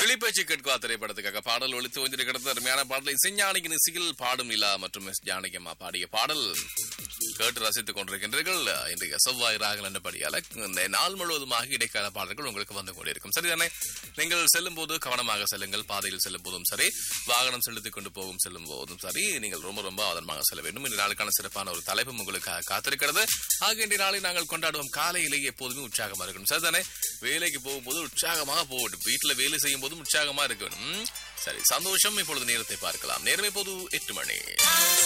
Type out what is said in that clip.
கிளிப்பேச்சு கேட்குவா திரைப்படத்துக்காக பாடல் ஒழித்து வந்திருக்கிறது அருமையான பாடலை இசைஞானிக்கு இசையில் பாடும் நிலா மற்றும் எஸ் ஜானகியம்மா பாடிய பாடல் கேட்டு ரசித்துக் கொண்டிருக்கின்றீர்கள் இன்றைய செவ்வாய் ராகல் என்றபடியால இந்த நாள் முழுவதுமாக இடைக்கால பாடல்கள் உங்களுக்கு வந்து கொண்டிருக்கும் சரிதானே நீங்கள் செல்லும் போது கவனமாக செல்லுங்கள் பாதையில் செல்லும் போதும் சரி வாகனம் செலுத்திக் கொண்டு போகும் செல்லும் போதும் சரி நீங்கள் ரொம்ப ரொம்ப அவதமாக செல்ல வேண்டும் இந்த நாளுக்கான சிறப்பான ஒரு தலைப்பும் உங்களுக்கு காத்திருக்கிறது ஆக இன்றைய நாளை நாங்கள் கொண்டாடுவோம் காலையிலேயே எப்போதுமே உற்சாகமா இருக்கணும் சரிதானே வேலைக்கு போகும்போது உற்சாகமாக போகட்டும் வீட்டுல வேலை செய்யும் போதும் உற்சாகமா இருக்கணும் ம்? சரி சந்தோஷம் இப்பொழுது நேரத்தை பார்க்கலாம் நேரம் இப்போது எட்டு மணி